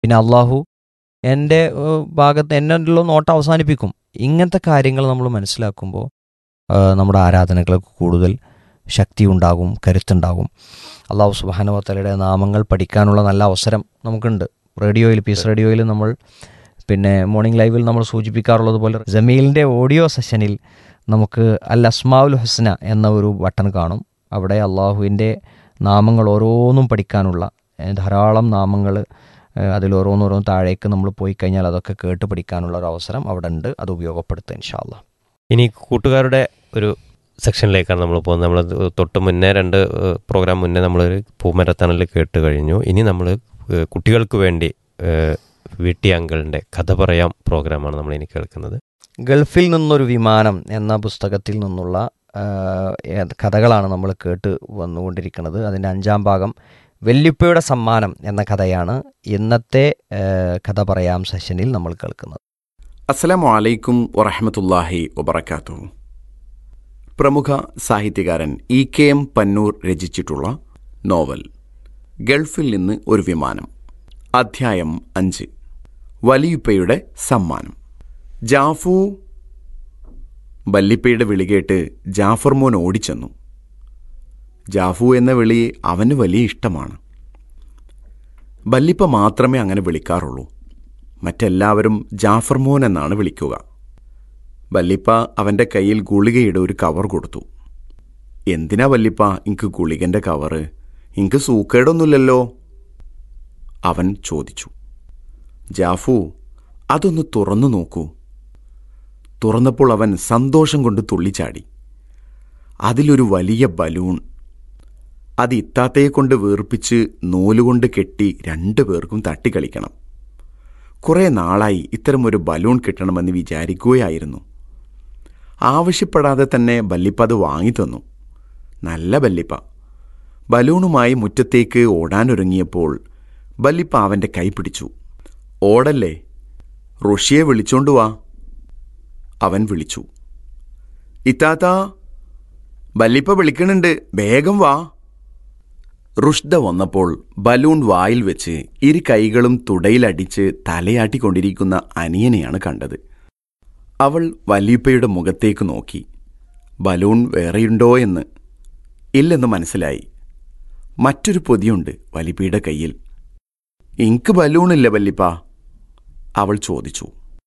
പിന്നെ അള്ളാഹു എൻ്റെ ഏഹ്, ഭാഗത്ത് എന്നുള്ള നോട്ട് അവസാനിപ്പിക്കും ഇങ്ങനത്തെ കാര്യങ്ങൾ നമ്മൾ മനസ്സിലാക്കുമ്പോൾ ഏഹ്, നമ്മുടെ ആരാധനകൾക്ക് കൂടുതൽ ശക്തി ഉണ്ടാകും കരുത്തുണ്ടാകും അള്ളാഹു സുബാനുവത്തലയുടെ നാമങ്ങൾ പഠിക്കാനുള്ള നല്ല അവസരം നമുക്കുണ്ട് റേഡിയോയിൽ പീസ് റേഡിയോയിൽ നമ്മൾ പിന്നെ മോർണിംഗ് ലൈവിൽ നമ്മൾ സൂചിപ്പിക്കാറുള്ളത് പോലെ ജമീലിൻ്റെ ഓഡിയോ സെഷനിൽ നമുക്ക് അൽ അസ്മാഉൽ ഹുസ്ന എന്ന ഒരു ബട്ടൺ കാണും അവിടെ അള്ളാഹുവിൻ്റെ നാമങ്ങൾ ഓരോന്നും പഠിക്കാനുള്ള ഏഹ്, ധാരാളം നാമങ്ങൾ അതിൽ ഓരോന്നോരോന്ന് താഴേക്ക് നമ്മൾ പോയി കഴിഞ്ഞാൽ അതൊക്കെ കേട്ട് പഠിക്കാനുള്ള ഒരു അവസരം അവിടെ ഉണ്ട് അത് ഉപയോഗപ്പെടുത്തുക ഇൻഷാല്ല ഇനി കൂട്ടുകാരുടെ ഒരു സെക്ഷനിലേക്കാണ് നമ്മൾ പോകുന്നത് നമ്മൾ തൊട്ട് മുന്നേ രണ്ട് ഏഹ്, പ്രോഗ്രാം മുന്നേ നമ്മളൊരു പൂമരത്തണൽ കേട്ട് കഴിഞ്ഞു ഇനി നമ്മൾ ഏഹ്, കുട്ടികൾക്ക് വേണ്ടി ഏഹ്, വീട്ടി അങ്കിളിൻ്റെ കഥ പറയാം പ്രോഗ്രാമാണ് നമ്മൾ ഇനി കേൾക്കുന്നത് ഗൾഫിൽ നിന്നൊരു വിമാനം എന്ന പുസ്തകത്തിൽ നിന്നുള്ള ആ, ഏത് കഥകളാണ് നമ്മൾ കേട്ട് വന്നുകൊണ്ടിരിക്കുന്നത് അതിൻ്റെ അഞ്ചാം ഭാഗം വെല്ലുപ്പയുടെ സമ്മാനം എന്ന കഥയാണ് ഇന്നത്തെ ആ, കഥ പറയാം സെഷനിൽ നമ്മൾ കേൾക്കുന്നത് അസ്സലാമു അലൈക്കും വറഹമത്തല്ലാഹി വബർക്കാത്തു പ്രമുഖ സാഹിത്യകാരൻ ഇ കെ എം പന്നൂർ രചിച്ചിട്ടുള്ള നോവൽ ഗൾഫിൽ നിന്ന് ഒരു വിമാനം അധ്യായം അഞ്ച് വലിയുപ്പയുടെ സമ്മാനം ജാഫു വല്ലിപ്പയുടെ വിളി കേട്ട് ജാഫർ മോൻ ഓടിച്ചെന്നു ജാഫു എന്ന വിളി അവന് വലിയ ഇഷ്ടമാണ് വല്ലിപ്പ മാത്രമേ അങ്ങനെ വിളിക്കാറുള്ളൂ മറ്റെല്ലാവരും ജാഫർ മോൻ എന്നാണ് വിളിക്കുക വല്ലിപ്പ അവൻ്റെ കയ്യിൽ ഗുളികയുടെ ഒരു കവർ കൊടുത്തു എന്തിനാ വല്ലിപ്പ ഇങ്ക് ഗുളികൻ്റെ കവറ് ഇങ്ക് സൂക്കേടൊന്നുമില്ലല്ലോ അവൻ ചോദിച്ചു ജാഫു അതൊന്ന് തുറന്നു നോക്കൂ തുറന്നപ്പോൾ അവൻ സന്തോഷം കൊണ്ട് തുള്ളിച്ചാടി അതിലൊരു വലിയ ബലൂൺ അത് ഇത്താത്തയെ കൊണ്ട് വീർപ്പിച്ച് നൂലുകൊണ്ട് കെട്ടി രണ്ടു പേർക്കും തട്ടിക്കളിക്കണം കുറേ നാളായി ഇത്തരമൊരു ബലൂൺ കിട്ടണമെന്ന് വിചാരിക്കുകയായിരുന്നു ആവശ്യപ്പെടാതെ തന്നെ ബല്ലിപ്പ അത് വാങ്ങിത്തന്നു നല്ല ബല്ലിപ്പ ബലൂണുമായി മുറ്റത്തേക്ക് ഓടാനൊരുങ്ങിയപ്പോൾ ബല്ലിപ്പ അവൻ്റെ കൈ പിടിച്ചു ഓടല്ലേ റുഷിയെ വിളിച്ചോണ്ട് വാ അവൻ വിളിച്ചു ഇത്താത്ത ബല്ലിപ്പ വിളിക്കണുണ്ട് വേഗം വാ റുഷ്ദ വന്നപ്പോൾ ബലൂൺ വായിൽ വെച്ച് ഇരു കൈകളും തുടയിലടിച്ച് തലയാട്ടിക്കൊണ്ടിരിക്കുന്ന അനിയനെയാണ് കണ്ടത് അവൾ വല്യപ്പയുടെ മുഖത്തേക്ക് നോക്കി ബലൂൺ വേറെയുണ്ടോ എന്ന് ഇല്ലെന്ന് മനസ്സിലായി മറ്റൊരു പൊതിയുണ്ട് വലിപ്പയുടെ കയ്യിൽ ഇങ്ക് ബലൂണില്ല വല്ലിപ്പ അവൾ ചോദിച്ചു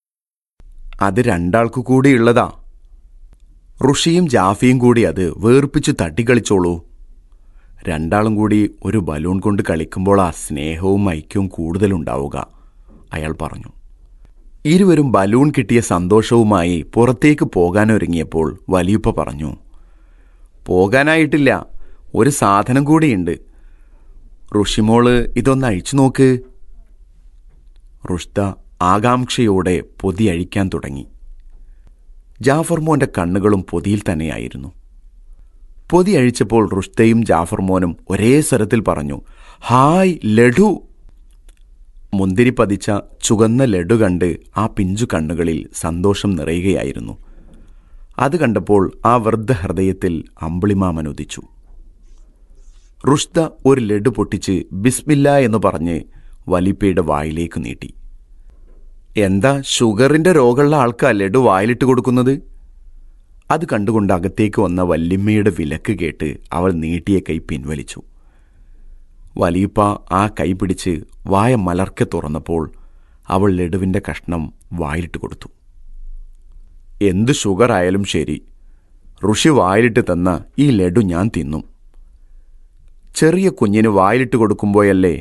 അത് രണ്ടാൾക്കു കൂടിയുള്ളതാ റുഷിയും ജാഫിയും കൂടി അത് വേർപ്പിച്ച് തട്ടിക്കളിച്ചോളൂ രണ്ടാളും കൂടി ഒരു ബലൂൺ കൊണ്ട് കളിക്കുമ്പോൾ ആ സ്നേഹവും ഐക്യവും കൂടുതലുണ്ടാവുക അയാൾ പറഞ്ഞു ഇരുവരും ബലൂൺ കിട്ടിയ സന്തോഷവുമായി പുറത്തേക്ക് പോകാനൊരുങ്ങിയപ്പോൾ വലിയുപ്പ പറഞ്ഞു പോകാനായിട്ടില്ല ഒരു സാധനം കൂടിയുണ്ട് ഋഷിമോള് ഇതൊന്ന് അഴിച്ചു നോക്ക് റുഷ്ദ ആകാംക്ഷയോടെ പൊതി അഴിക്കാൻ തുടങ്ങി ജാഫർ മോന്റെ കണ്ണുകളും പൊതിയിൽ തന്നെയായിരുന്നു പൊതി അഴിച്ചപ്പോൾ റുഷ്ദയും ജാഫർ മോനും ഒരേ സ്വരത്തിൽ പറഞ്ഞു ഹായ് ലഡു മുന്തിരി പതിച്ച ചുവന്ന ലഡു കണ്ട് ആ പിഞ്ചു കണ്ണുകളിൽ സന്തോഷം നിറയുകയായിരുന്നു അത് കണ്ടപ്പോൾ ആ വൃദ്ധ ഹൃദയത്തിൽ അമ്പിളിമാമൻ ഉദിച്ചു റുഷ്ദ ഒരു ലഡു പൊട്ടിച്ച് ബിസ്മില്ല എന്ന് പറഞ്ഞ് വലിപ്പയുടെ വായിലേക്ക് നീട്ടി എന്താ ഷുഗറിന്റെ രോഗമുള്ള ആൾക്കാ ലഡു വായിലിട്ട് കൊടുക്കുന്നത് അത് കണ്ടുകൊണ്ട് അകത്തേക്ക് വന്ന വല്യമ്മയുടെ വിലക്ക് കേട്ട് അവൾ നീട്ടിയ കൈ പിൻവലിച്ചു വലിയപ്പ ആ കൈ പിടിച്ച് വായ മലർക്കെ തുറന്നപ്പോൾ അവൾ ലഡുവിൻ്റെ കഷ്ണം വായിലിട്ട് കൊടുത്തു എന്ത് ഷുഗർ ആയാലും ശരി ഋഷി വായിലിട്ട് തന്ന ഈ ലഡു ഞാൻ തിന്നും ചെറിയ കുഞ്ഞിന് വായിലിട്ട് കൊടുക്കുമ്പോഴല്ലേ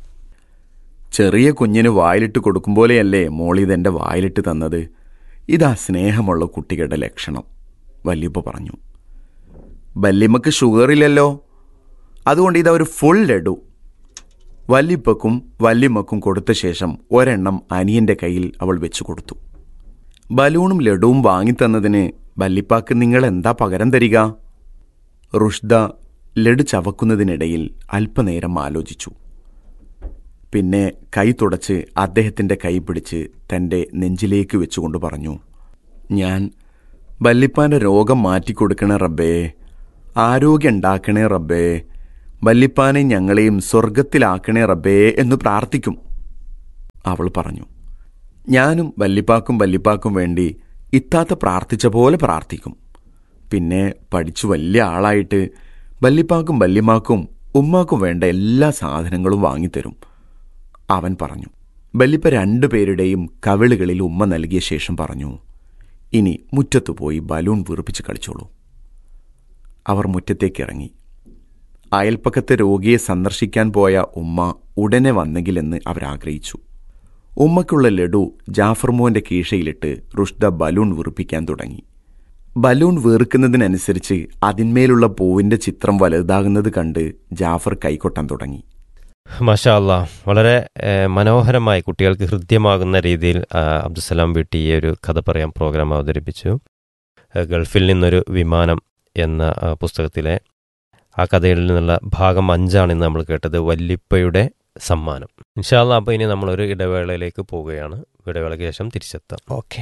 ചെറിയ കുഞ്ഞിന് വായിലിട്ട് കൊടുക്കുമ്പോലെയല്ലേ മോളിതെൻ്റെ വായിലിട്ട് തന്നത് ഇതാ സ്നേഹമുള്ള കുട്ടികളുടെ ലക്ഷണം വല്യപ്പ പറഞ്ഞു വല്യമ്മക്ക് ഷുഗറില്ലല്ലോ അതുകൊണ്ട് ഇതാ ഒരു ഫുൾ ലഡു വല്യപ്പക്കും വല്യമ്മക്കും കൊടുത്ത ശേഷം ഒരെണ്ണം അനിയന്റെ കയ്യിൽ അവൾ വെച്ചു കൊടുത്തു ബലൂണും ലഡുവും വാങ്ങിത്തന്നതിന് വല്ലിപ്പാക്ക് നിങ്ങൾ എന്താ പകരം തരിക റുഷ്ദ ലഡു ചവക്കുന്നതിനിടയിൽ അല്പനേരം ആലോചിച്ചു പിന്നെ കൈ തുടച്ച് അദ്ദേഹത്തിൻ്റെ കൈ പിടിച്ച് തൻ്റെ നെഞ്ചിലേക്ക് വെച്ചുകൊണ്ട് പറഞ്ഞു ഞാൻ വല്ലിപ്പാൻ്റെ രോഗം മാറ്റിക്കൊടുക്കണേ റബ്ബേ ആരോഗ്യം ഉണ്ടാക്കണേ റബ്ബേ വല്ലിപ്പാനെ ഞങ്ങളെയും സ്വർഗത്തിലാക്കണേ റബ്ബേ എന്ന് പ്രാർത്ഥിക്കും അവൾ പറഞ്ഞു ഞാനും വല്ലിപ്പാക്കും വല്ലിപ്പാക്കും വേണ്ടി ഇത്താത്ത പ്രാർത്ഥിച്ച പോലെ പ്രാർത്ഥിക്കും പിന്നെ പഠിച്ചു വലിയ ആളായിട്ട് വല്ലിപ്പാക്കും വല്യമാക്കും ഉമ്മാക്കും വേണ്ട എല്ലാ സാധനങ്ങളും വാങ്ങിത്തരും അവൻ പറഞ്ഞു വല്ലിപ്പ രണ്ടുപേരുടെയും കവിളുകളിൽ ഉമ്മ നൽകിയ ശേഷം പറഞ്ഞു ഇനി മുറ്റത്തു പോയി ബലൂൺ വീർപ്പിച്ച് കളിച്ചോളൂ അവർ മുറ്റത്തേക്ക് ഇറങ്ങി അയൽപ്പക്കത്തെ രോഗിയെ സന്ദർശിക്കാൻ പോയ ഉമ്മ ഉടനെ വന്നെങ്കിലെന്ന് അവരാഗ്രഹിച്ചു ഉമ്മയ്ക്കുള്ള ലഡു ജാഫർ മോന്റെ കീശയിലിട്ട് റുഷ്ദ ബലൂൺ വീർപ്പിക്കാൻ തുടങ്ങി ബലൂൺ വീർക്കുന്നതിനനുസരിച്ച് അതിന്മേലുള്ള പൂവിന്റെ ചിത്രം വലുതാകുന്നത് കണ്ട് ജാഫർ കൈകൊട്ടാൻ തുടങ്ങി മാഷാ അല്ലാ വളരെ ഏഹ്, മനോഹരമായി കുട്ടികൾക്ക് ഹൃദ്യമാകുന്ന രീതിയിൽ ആ, അബ്ദുസലാം വീട്ടി ഈ ഒരു കഥ പറയാൻ പ്രോഗ്രാം അവതരിപ്പിച്ചു ഏഹ്, ഗൾഫിൽ നിന്നൊരു വിമാനം എന്ന ആ, പുസ്തകത്തിലെ ആ കഥയിൽ നിന്നുള്ള ഭാഗം അഞ്ചാണ് ഇന്ന് നമ്മൾ കേട്ടത് വല്ലിപ്പയുടെ സമ്മാനം ഇൻഷാല്ല അപ്പോൾ ഇനി നമ്മളൊരു ഇടവേളയിലേക്ക് പോവുകയാണ് ഇടവേളയ്ക്ക് ശേഷം തിരിച്ചെത്താം ഓക്കെ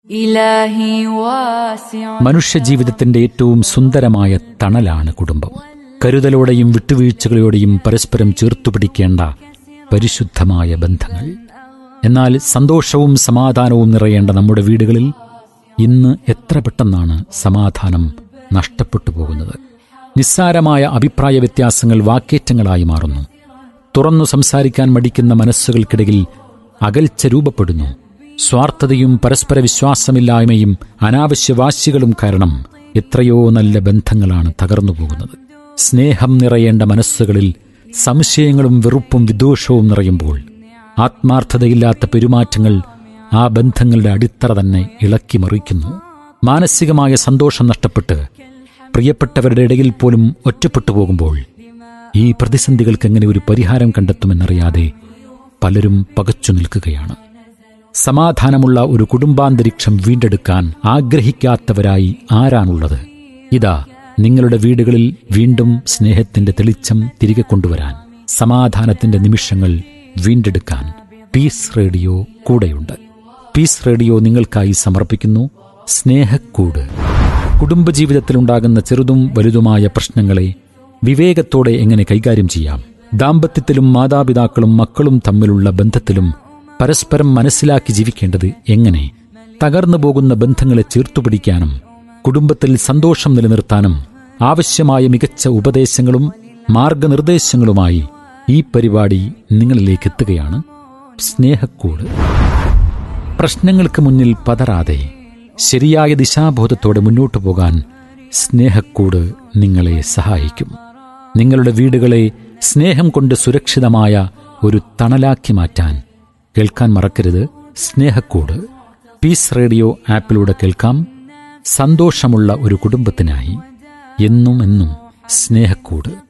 إلهي واسع മനുഷ്യജീവിതത്തിന്റെ ഏറ്റവും സുന്ദരമായ തണലാണ് കുടുംബം കരുതലോടെയും വിട്ടുവീഴ്ചകളോടെയും പരസ്പരം ചേർത്തുപിടിക്കേണ്ട പരിശുദ്ധമായ ബന്ധങ്ങൾ എന്നാൽ സന്തോഷവും സമാധാനവും നിറയേണ്ട നമ്മുടെ വീടുകളിൽ ഇന്ന് എത്ര പെട്ടെന്നാണ് സമാധാനം നഷ്ടപ്പെട്ടു പോകുന്നത് നിസ്സാരമായ അഭിപ്രായ വ്യത്യാസങ്ങൾ വാക്കേറ്റങ്ങളായി മാറുന്നു തുറന്നു സംസാരിക്കാൻ മടിക്കുന്ന മനസ്സുകൾക്കിടയിൽ അകൽച്ച രൂപപ്പെടുന്നു സ്വാർത്ഥതയും പരസ്പര വിശ്വാസമില്ലായ്മയും അനാവശ്യ വാശികളും കാരണം എത്രയോ നല്ല ബന്ധങ്ങളാണ് തകർന്നു പോകുന്നത് സ്നേഹം നിറയേണ്ട മനസ്സുകളിൽ സംശയങ്ങളും വെറുപ്പും വിദ്വേഷവും നിറയുമ്പോൾ ആത്മാർത്ഥതയില്ലാത്ത പെരുമാറ്റങ്ങൾ ആ ബന്ധങ്ങളുടെ അടിത്തറ തന്നെ ഇളക്കി മറിക്കുന്നു മാനസികമായ സന്തോഷം നഷ്ടപ്പെട്ട് പ്രിയപ്പെട്ടവരുടെ ഇടയിൽ പോലും ഒറ്റപ്പെട്ടു പോകുമ്പോൾ ഈ പ്രതിസന്ധികൾക്ക് എങ്ങനെ ഒരു പരിഹാരം കണ്ടെത്തുമെന്നറിയാതെ പലരും പകച്ചു നിൽക്കുകയാണ് സമാധാനമുള്ള ഒരു കുടുംബാന്തരീക്ഷം വീണ്ടെടുക്കാൻ ആഗ്രഹിക്കാത്തവരായി ആരാണുള്ളത് ഇതാ നിങ്ങളുടെ വീടുകളിൽ വീണ്ടും സ്നേഹത്തിന്റെ തെളിച്ചം തിരികെ കൊണ്ടുവരാൻ സമാധാനത്തിന്റെ നിമിഷങ്ങൾ വീണ്ടെടുക്കാൻ പീസ് റേഡിയോ കൂടെയുണ്ട് പീസ് റേഡിയോ നിങ്ങൾക്കായി സമർപ്പിക്കുന്നു സ്നേഹക്കൂട് കുടുംബജീവിതത്തിലുണ്ടാകുന്ന ചെറുതും വലുതുമായ പ്രശ്നങ്ങളെ വിവേകത്തോടെ എങ്ങനെ കൈകാര്യം ചെയ്യാം ദാമ്പത്യത്തിലും മാതാപിതാക്കളും മക്കളും തമ്മിലുള്ള ബന്ധത്തിലും പരസ്പരം മനസ്സിലാക്കി ജീവിക്കേണ്ടത് എങ്ങനെ തകർന്നു പോകുന്ന ബന്ധങ്ങളെ ചേർത്തുപിടിക്കാനും കുടുംബത്തിൽ സന്തോഷം നിലനിർത്താനും ആവശ്യമായ മികച്ച ഉപദേശങ്ങളും മാർഗനിർദ്ദേശങ്ങളുമായി ഈ പരിപാടി നിങ്ങളിലേക്ക് എത്തുകയാണ് സ്നേഹക്കൂട് പ്രശ്നങ്ങൾക്ക് മുന്നിൽ പതറാതെ ശരിയായ ദിശാബോധത്തോടെ മുന്നോട്ടു പോകാൻ സ്നേഹക്കൂട് നിങ്ങളെ സഹായിക്കും നിങ്ങളുടെ വീടുകളെ സ്നേഹം കൊണ്ട് സുരക്ഷിതമായ ഒരു തണലാക്കി മാറ്റാൻ കേൾക്കാൻ മറക്കരുത് സ്നേഹക്കൂട് പീസ് റേഡിയോ ആപ്പിലൂടെ കേൾക്കാം സന്തോഷമുള്ള ഒരു കുടുംബത്തിനായി എന്നും എന്നും സ്നേഹക്കൂട്